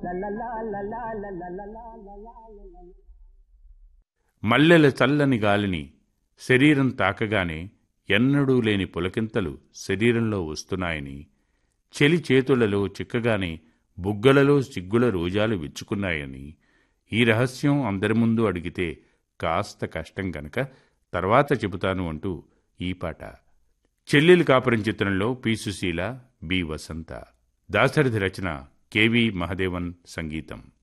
మల్లెల చల్లని గాలిని శరీరం తాకగానే ఎన్నడూ లేని పులకింతలు శరీరంలో వస్తున్నాయని చెలి చేతులలో చిక్కగానే బుగ్గలలో సిగ్గుల రోజాలు విచ్చుకున్నాయని ఈ రహస్యం అందరి ముందు అడిగితే కాస్త కష్టం గనక తర్వాత చెబుతాను అంటూ ఈ పాట చెల్లెలి కాపురం చిత్రంలో పి సుశీల బి వసంత దాశరథి రచన కెవి మహదేవన్ సంగీతం